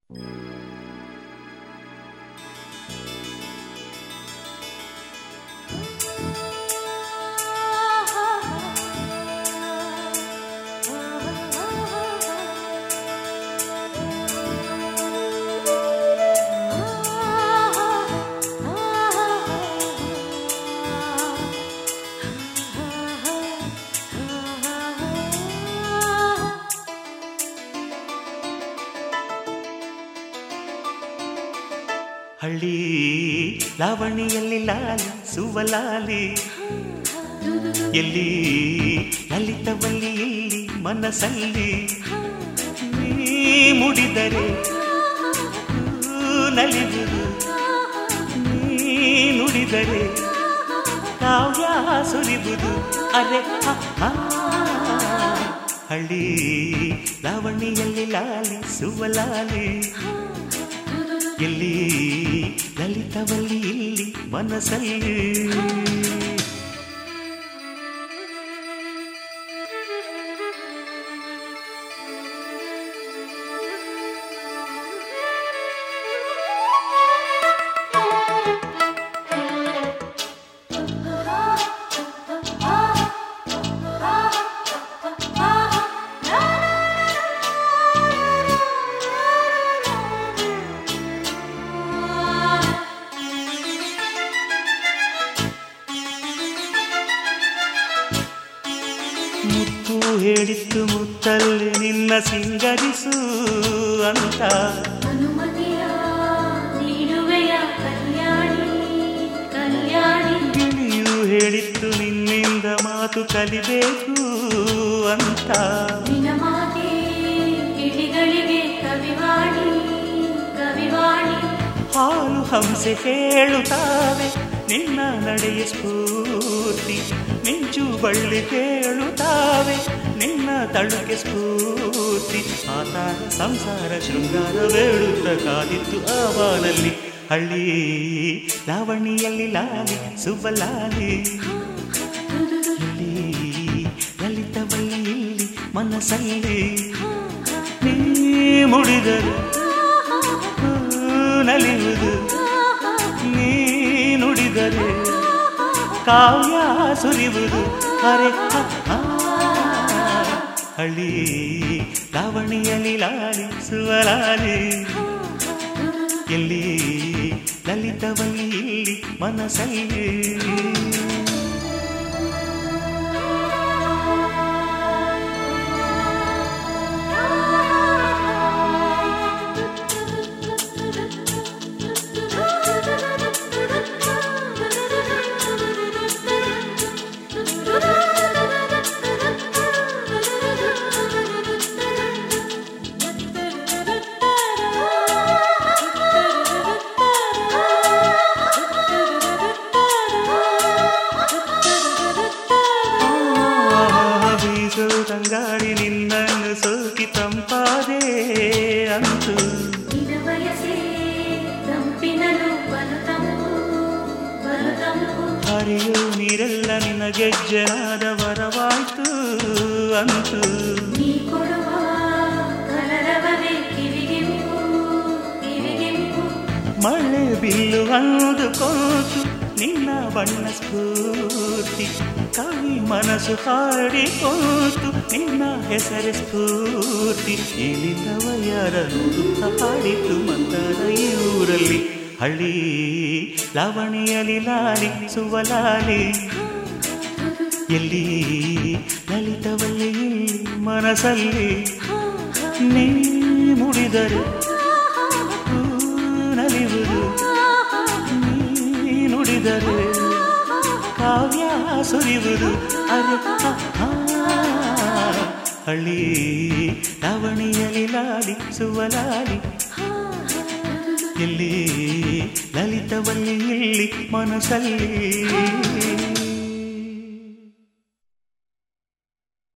ಹಳ್ಳಿ ಲಾವಣಿಯಲ್ಲಿ ಲಾಲಿ ಸುವಲಾಲಿ ಎಲ್ಲಿ ಲಲಿತವಲ್ಲಿ ಇಲ್ಲಿ ಮನಸ್ಸಲ್ಲಿ ನೀ ಮುಡಿದರೆ ನಲಿದು ನೀ ನುಡಿದರೆ ಕಾವ್ಯ ಸುರಿಬುದು ಅರೆ ಹ, ಹ. ಹಳ್ಳಿ ಲಾವಣಿಯಲ್ಲಿ ಲಾಲಿ ಸುವಲಾಲಿ ಎಲ್ಲಿ ಲಲಿತವಲ್ಲಿ ಇಲ್ಲಿ ಮನಸ್ಸಲ್ಲಿ ಮುತ್ತು ಹೇಳಿತ್ತು ಮುತ್ತಲ್ಲಿ ನಿನ್ನ ಸಿಂಗರಿಸು ಅಂತ ಅನುಮತಿಯ ನೀಡುವೆಯ ಕಲ್ಯಾಣಿ ಕಲ್ಯಾಣಿ ಗಿಳಿಯು ಹೇಳಿತ್ತು ನಿನ್ನಿಂದ ಮಾತು ಕಲಿಬೇಕು ಅಂತ ನಿನ ಮಾತೆ ಗಿಳಿಗಳಿಗೆ ಕವಿವಾಣಿ ಕವಿವಾಣಿ ಹಾಲು ಹಂಸೆ ಹೇಳುತ್ತಾವೆ ನಿನ್ನ ನಡೆಯ ಸ್ಫೂರ್ತಿ ಮಿಂಚು ಬಳ್ಳಿ ಕೇಳುತ್ತಾವೆ ನಿನ್ನ ತಳುಕೆ ಸ್ಫೂರ್ತಿ ಆತಾರ ಸಂಸಾರ ಶೃಂಗಾರ ಬೇಡುತ್ತ ಕಾದಿತ್ತು ಆವಾನಲ್ಲಿ ಹಳ್ಳಿ ಲಾವಣಿಯಲ್ಲಿ ಲಾಲಿ ಸುಬ್ಬಲಾಲಿ ಇಲ್ಲಿ ಲಲಿತವಲ್ಲಿ ಇಲ್ಲಿ ಮನಸ್ಸಲ್ಲಿ ನೀ ಮುಡಿದರು ನಲಿಯುವುದು ನೀ ನುಡಿದರೆ ಕಾವ್ಯ ಸುರಿಯುವುದು ಅರೆ ಹ, ಹ. ಹಳ್ಳಿ ಲಾವಣಿಯಲ್ಲಿ ಲಾಲಿ ಸುವಲಾಲಿ ಎಲ್ಲಿ ಲಲಿತವಲ್ಲಿ ಇಲ್ಲಿ ಮನಸ್ಸಲ್ಲಿ ಬೀಸು ತಂಗಾಡಿ ನಿನ್ನನ್ನು ಸೋಕಿ ತಂಪಾದೆ ಅಂತು ನಿನ ಬಯಸೆ ತಂಪಿನಲು ಬಲು ತಂಪು ಬಲು ತಂಪು ಹರಿಯು ನೀರೆಲ್ಲ ನಿನ್ನ ಗೆಜ್ಜೆನಾದ ವರವಾಯ್ತು ಅಂತು ನೀ ಕೊಡುವ ಕಲರವವೇ ಕಿವಿಗೆಂಪು ಕಿವಿಗೆಂಪು ಮಳೆ ಬಿಲ್ಲು ಅಂದು ಕೋತು ನಿನ್ನ ಬಣ್ಣ ಸ್ಫೂರ್ತಿ ಕವಿ ಮನಸ್ಸು ಹಾಡಿ ಕೋತು ನಿನ್ನ ಹೆಸರು ಸ್ಫೂರ್ತಿ ಇಲ್ಲಿಂದವ ಯಾರ ನೋಡುತ್ತ ಹಾಡಿತು ಮಂದಾರ ಈ ಊರಲ್ಲಿ ಹಳ್ಳಿ ಲಾವಣಿಯಲ್ಲಿ ಲಾಲಿ ಸುವಲಾಲಿ ಎಲ್ಲಿ ಲಲಿತವಲ್ಲಿ ಮನಸ್ಸಲ್ಲಿ ನೀ ಮುಡಿದರೆ ಹೂ ನಲಿಯುವುದು ನೀ ನುಡಿದರೆ ಕಾವ್ಯ ಸುರಿಯುವುದು ಅರೆ ಹ, ಹ. ಹಳ್ಳಿ ಲಾವಣಿಯಲ್ಲಿ ಲಾಲಿ ಸುವಲಾಲಿ ಎಲ್ಲಿ ಲಲಿತವಲ್ಲಿ ಇಲ್ಲಿ ಮನಸ್ಸಲ್ಲಿ